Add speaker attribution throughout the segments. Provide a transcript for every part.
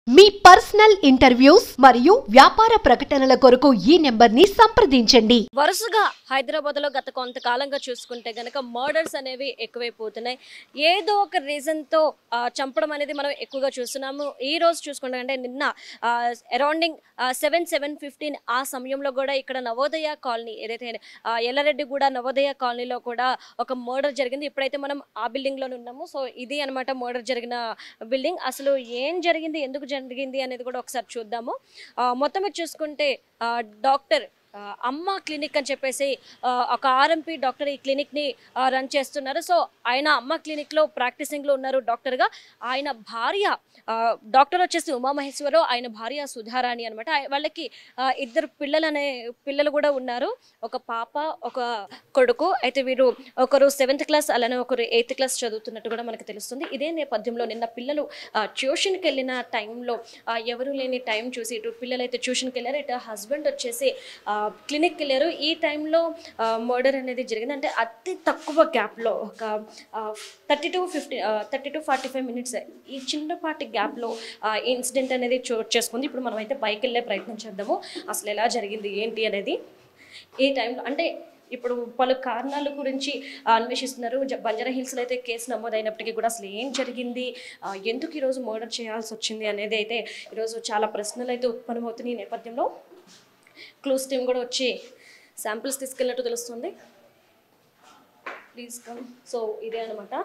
Speaker 1: మీ personal interviews మరియు వ్యాపార ప్రకటనల కొరకు ఈ నెంబర్ని సంప్రదించండి
Speaker 2: వరుసగా హైదరాబాద్ లో గత కొంతకాలంగా చూసుకుంటే గనక మర్డర్స్ అనేవి ఎక్కువైపోతున్నాయి ఏదో ఒక రీజన్ తో ఆ, చంపడం అనేది మనం ఎక్కువగా చూస్తున్నాము ఈ రోజు చూసుకుంటే అంటే నిన్న అరౌండింగ్ సెవెన్ సెవెన్ ఫిఫ్టీన్ ఆ సమయంలో కూడా ఇక్కడ నవోదయ కాలనీ ఏదైతే ఆ, ఎల్లారెడ్డిగూడ నవోదయ కాలనీలో కూడా ఒక మర్డర్ జరిగింది ఇప్పుడైతే మనం ఆ బిల్డింగ్ లో ఉన్నాము సో ఇది అన్నమాట మర్డర్ జరిగిన బిల్డింగ్ అసలు ఏం జరిగింది ఎందుకు జరిగింది అనేది కూడా ఒకసారి చూద్దాము ఆ, మొత్తం మీద చూసుకుంటే ఆ, డాక్టర్ ఆ, అమ్మ క్లినిక్ అని చెప్పేసి ఆ, ఒక ఆర్ఎంపీ డాక్టర్ ఈ క్లినిక్ని రన్ చేస్తున్నారు సో ఆయన అమ్మ క్లినిక్లో ప్రాక్టీసింగ్లో ఉన్నారు డాక్టర్గా ఆయన భార్య ఆ, డాక్టర్ వచ్చేసి ఉమామహేశ్వరరావు ఆయన భార్య సుధారాణి అనమాట వాళ్ళకి ఆ, ఇద్దరు పిల్లలు అనే పిల్లలు కూడా ఉన్నారు ఒక పాప ఒక కొడుకు అయితే వీరు ఒకరు సెవెంత్ క్లాస్ అలానే ఒకరు ఎయిత్ క్లాస్ చదువుతున్నట్టు కూడా మనకు తెలుస్తుంది ఇదే నేపథ్యంలో నిన్న పిల్లలు ఆ, ట్యూషన్కి వెళ్ళిన టైంలో ఆ, ఎవరు లేని టైం చూసి ఇటు పిల్లలు అయితే ట్యూషన్కి వెళ్ళారు ఇటు హస్బెండ్ వచ్చేసి ఆ, క్లినిక్కి వెళ్ళారు ఈ టైంలో మర్డర్ అనేది జరిగింది అంటే అతి తక్కువ గ్యాప్లో ఒక thirty to fifty thirty to forty five minutes ఈ చిన్నపాటి గ్యాప్లో ఇన్సిడెంట్ అనేది చోటు చేసుకుంది ఇప్పుడు మనం అయితే పైకి వెళ్ళే ప్రయత్నం చేద్దాము అసలు ఎలా జరిగింది ఏంటి అనేది ఈ టైంలో అంటే ఇప్పుడు పలు కారణాల గురించి ఆ, అన్వేషిస్తున్నారు జ- బంజారా హిల్స్లో అయితే కేసు నమోదైనప్పటికీ కూడా అసలు ఏం జరిగింది ఆ, ఎందుకు ఈరోజు మర్డర్ చేయాల్సి వచ్చింది అనేది అయితే ఈరోజు చాలా ప్రశ్నలు అయితే ఉత్పన్నమవుతున్నాయి ఈ నేపథ్యంలో క్లూస్ టీమ్ కూడా వచ్చి శాంపిల్స్ తీసుకెళ్ళినట్టు తెలుస్తుంది ప్లీజ్ కమ్ సో ఇదే అనమాట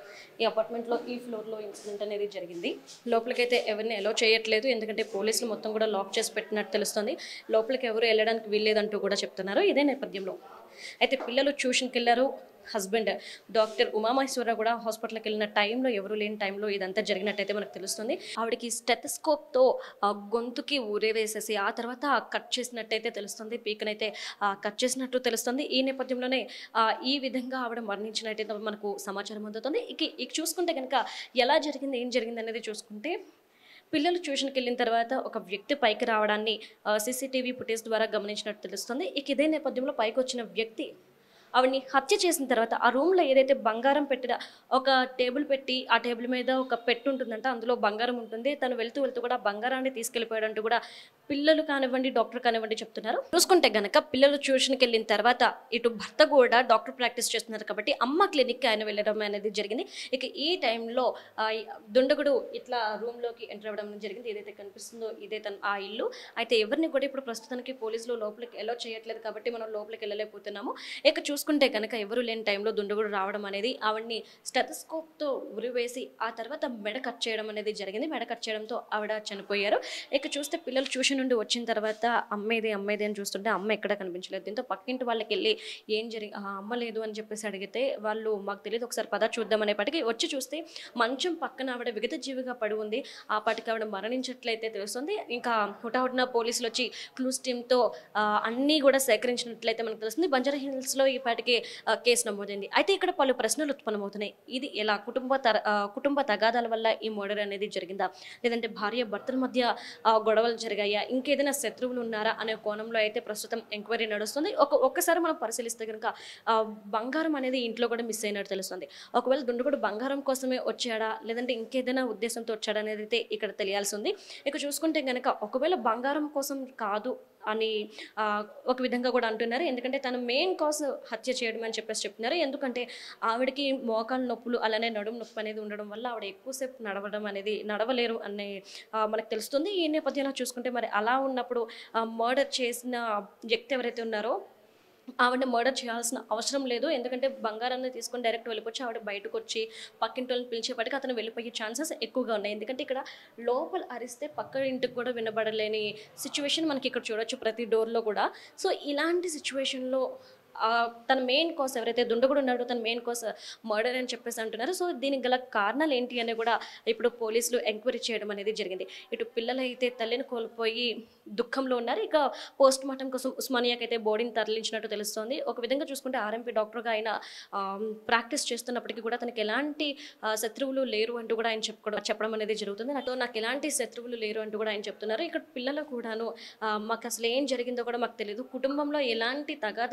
Speaker 2: ఈ అపార్ట్మెంట్లో ఈ ఫ్లోర్లో ఇన్సిడెంట్ అనేది జరిగింది లోపలికైతే ఎవరిని అలో చేయట్లేదు ఎందుకంటే పోలీసులు మొత్తం కూడా లాక్ చేసి పెట్టినట్టు తెలుస్తుంది లోపలికి ఎవరు వెళ్ళడానికి వీల్లేదంటూ కూడా చెప్తున్నారు ఇదే నేపథ్యంలో అయితే పిల్లలు ట్యూషన్కి వెళ్ళారు హస్బెండ్ డాక్టర్ ఉమామహేశ్వరరావు కూడా హాస్పిటల్కి వెళ్ళిన టైంలో ఎవరు లేని టైంలో ఇదంతా జరిగినట్టయితే మనకు తెలుస్తుంది ఆవిడకి స్టెథస్కోప్తో గొంతుకి ఊరే వేసేసి ఆ తర్వాత కట్ చేసినట్టయితే తెలుస్తుంది పీకనైతే కట్ చేసినట్టు తెలుస్తుంది ఈ నేపథ్యంలోనే ఆ, ఈ విధంగా ఆవిడ మరణించినట్టయితే మనకు సమాచారం అందుతుంది ఇక ఇక చూసుకుంటే కనుక ఎలా జరిగింది ఏం జరిగింది అనేది చూసుకుంటే పిల్లలు ట్యూషన్కి వెళ్ళిన తర్వాత ఒక వ్యక్తి పైకి రావడాన్ని సీసీటీవీ ఫుటేజ్ ద్వారా గమనించినట్టు తెలుస్తుంది ఇక ఇదే నేపథ్యంలో పైకి వచ్చిన వ్యక్తి ఆవిడని హత్య చేసిన తర్వాత ఆ రూమ్లో ఏదైతే బంగారం పెట్టిన ఒక టేబుల్ పెట్టి ఆ టేబుల్ మీద ఒక పెట్టు ఉంటుందంట అందులో బంగారం ఉంటుంది తను వెళ్తూ వెళ్తూ కూడా బంగారాన్ని తీసుకెళ్ళిపోయాడంటూ కూడా పిల్లలు కానివ్వండి డాక్టర్ కానివ్వండి చెప్తున్నారు చూసుకుంటే గనక పిల్లలు ట్యూషన్కి వెళ్ళిన తర్వాత ఇటు భర్త కూడా డాక్టర్ ప్రాక్టీస్ చేస్తున్నారు కాబట్టి అమ్మ క్లినిక్కి ఆయన వెళ్ళడం అనేది జరిగింది ఇక ఈ టైంలో ఆ, ఈ దుండగుడు ఇట్లా రూమ్లోకి ఎంటర్ అవ్వడం జరిగింది ఏదైతే కనిపిస్తుందో ఇదే తన ఆ ఇల్లు అయితే ఎవరిని కూడా ఇప్పుడు ప్రస్తుతానికి పోలీసులు లోపలికి ఎలో చేయట్లేదు కాబట్టి మనం లోపలికి వెళ్ళలేకపోతున్నాము ఇక చూసుకుంటే కనుక ఎవరు లేని టైంలో దుండగుడు రావడం అనేది ఆవిడ్ని స్టెథస్కోప్తో ఉరివేసి ఆ తర్వాత మెడ కట్ చేయడం అనేది జరిగింది మెడ కట్ చేయడంతో ఆవిడ చనిపోయారు ఇక చూస్తే పిల్లలు ట్యూషన్ నుండి వచ్చిన తర్వాత అమ్మేది అమ్మేది అని చూస్తుంటే అమ్మ ఎక్కడ కనిపించలేదు దీంతో పక్కింటి వాళ్ళకి వెళ్ళి ఏం జరిగి ఆ అమ్మ లేదు అని చెప్పేసి అడిగితే వాళ్ళు మాకు తెలియదు ఒకసారి పద చూద్దాం అనేపాటికి వచ్చి చూస్తే మంచం పక్కన ఆవిడ విగత జీవిగా పడి ఉంది ఆ పాటికి ఆవిడ మరణించట్లయితే తెలుస్తుంది ఇంకా హుటాహుటిన పోలీసులు వచ్చి క్లూస్ టీమ్తో అన్నీ కూడా సేకరించినట్లయితే మనకు తెలుస్తుంది బంజారా హిల్స్లో ఈ పాటికి ఆ, కేసు నమోదైంది అయితే ఇక్కడ పలు ప్రశ్నలు ఉత్పన్నమవుతున్నాయి ఇది ఎలా కుటుంబ తర ఆ, కుటుంబ తగాదాల వల్ల ఈ మర్డర్ అనేది జరిగిందా లేదంటే భార్య భర్తల మధ్య ఆ, గొడవలు జరిగాయా ఇంకేదైనా శత్రువులు ఉన్నారా అనే కోణంలో అయితే ప్రస్తుతం ఎంక్వైరీ నడుస్తుంది ఒక ఒక్కసారి మనం పరిశీలిస్తే కనుక ఆ, బంగారం అనేది ఇంట్లో కూడా మిస్ అయినట్టు తెలుస్తుంది ఒకవేళ దుండగుడు బంగారం కోసమే వచ్చాడా లేదంటే ఇంకేదైనా ఉద్దేశంతో వచ్చాడా అనేది అయితే ఇక్కడ తెలియాల్సి ఉంది ఇక చూసుకుంటే కనుక ఒకవేళ బంగారం కోసం కాదు అని ఆ, ఒక విధంగా కూడా అంటున్నారు ఎందుకంటే తన మెయిన్ కాజ్ హత్య చేయడం అని చెప్పేసి చెప్తున్నారు ఎందుకంటే ఆవిడకి మోకాలు నొప్పులు అలానే నడుము నొప్పి అనేది ఉండడం వల్ల ఆవిడ ఎక్కువసేపు నడవడం అనేది నడవలేరు అనే ఆ, మనకు తెలుస్తుంది ఈ నేపథ్యంలో చూసుకుంటే మరి అలా ఉన్నప్పుడు మర్డర్ చేసిన వ్యక్తి ఎవరైతే ఉన్నారో ఆవిడ మర్డర్ చేయాల్సిన అవసరం లేదు ఎందుకంటే బంగారాన్ని తీసుకొని డైరెక్ట్ వెళ్ళిపోవచ్చు ఆవిడ బయటకు వచ్చి పక్కింటి వాళ్ళని పిలిచేపటికి అతను వెళ్ళిపోయే ఛాన్సెస్ ఎక్కువగా ఉన్నాయి ఎందుకంటే ఇక్కడ లోపల అరిస్తే పక్క ఇంటికి కూడా వినబడలేని సిచ్యువేషన్ మనకి ఇక్కడ చూడొచ్చు ప్రతి డోర్లో కూడా సో ఇలాంటి సిచ్యువేషన్లో ఆ, తన మెయిన్ కోస్ ఎవరైతే దుండగుడు ఉన్నాడో తన మెయిన్ కోస్ మర్డర్ అని చెప్పేసి అంటున్నారు సో దీనికి గల కారణాలు ఏంటి అని కూడా ఇప్పుడు పోలీసులు ఎంక్వైరీ చేయడం అనేది జరిగింది ఇటు పిల్లలు అయితే తల్లిని కోల్పోయి దుఃఖంలో ఉన్నారు ఇక పోస్ట్ మార్టం కోసం ఉస్మానియాకి అయితే బాడీని తరలించినట్టు తెలుస్తోంది ఒక విధంగా చూసుకుంటే ఆర్ఎంపీ డాక్టర్గా ఆయన ప్రాక్టీస్ చేస్తున్నప్పటికీ కూడా తనకి ఎలాంటి ఆ, శత్రువులు లేరు అంటూ కూడా ఆయన చెప్పుకోవడం చెప్పడం అనేది జరుగుతుంది నాతో నాకు ఎలాంటి శత్రువులు లేరు అంటూ కూడా ఆయన చెప్తున్నారు ఇక్కడ పిల్లలు కూడాను ఆ, మాకు అసలు ఏం జరిగిందో కూడా మాకు తెలియదు కుటుంబంలో ఎలాంటి తగాదాలు కూడా లేవు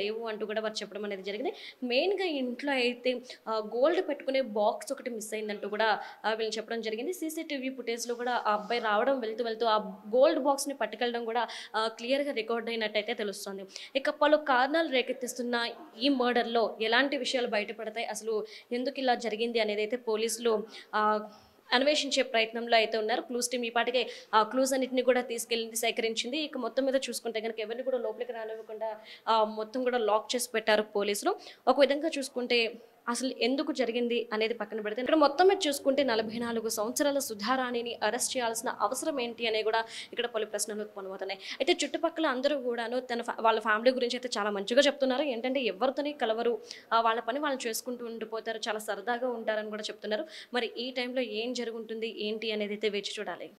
Speaker 2: లేవు అంటూ కూడా వారు చెప్పడం అనేది జరిగింది మెయిన్గా ఇంట్లో అయితే గోల్డ్ పెట్టుకునే బాక్స్ ఒకటి మిస్ అయిందంటూ కూడా ఆ, వీళ్ళు చెప్పడం జరిగింది సీసీటీవీ ఫుటేజ్లో కూడా ఆ అబ్బాయి రావడం వెళ్తూ వెళ్తూ ఆ గోల్డ్ బాక్స్ని పట్టుకెళ్ళడం కూడా క్లియర్గా రికార్డ్ అయినట్టయితే తెలుస్తుంది ఇక పలు కారణాలు రేకెత్తిస్తున్న ఈ మర్డర్లో ఎలాంటి విషయాలు బయటపడతాయి అసలు ఎందుకు ఇలా జరిగింది అనేది అయితే పోలీసులు ఆ, అన్వేషించే ప్రయత్నంలో అయితే ఉన్నారు క్లూస్ టీమ్ ఈ పాటికే ఆ క్లూస్ అన్నింటిని కూడా తీసుకెళ్ళి సేకరించింది ఇక మొత్తం మీద చూసుకుంటే కనుక ఎవరిని కూడా లోపలికి రానివ్వకుండా ఆ, మొత్తం కూడా లాక్ చేసి పెట్టారు పోలీసులు ఒక విధంగా చూసుకుంటే అసలు ఎందుకు జరిగింది అనేది పక్కన పెడితే ఇక్కడ మొత్తం మీద చూసుకుంటే నలభై నాలుగు సంవత్సరాల సుధారాణిని అరెస్ట్ చేయాల్సిన అవసరం ఏంటి అనేవి కూడా ఇక్కడ పలు ప్రశ్నలు ఉత్పన్నమవుతున్నాయి అయితే చుట్టుపక్కల అందరూ కూడాను తన fa- వాళ్ళ ఫ్యామిలీ గురించి అయితే చాలా మంచిగా చెప్తున్నారు ఏంటంటే ఎవరితోని కలవరు ఆ, వాళ్ళ పని వాళ్ళు చేసుకుంటూ ఉండిపోతారు చాలా సరదాగా ఉంటారని కూడా చెప్తున్నారు మరి ఈ టైంలో ఏం జరుగుంటుంది ఏంటి అనేది అయితే వేచి చూడాలి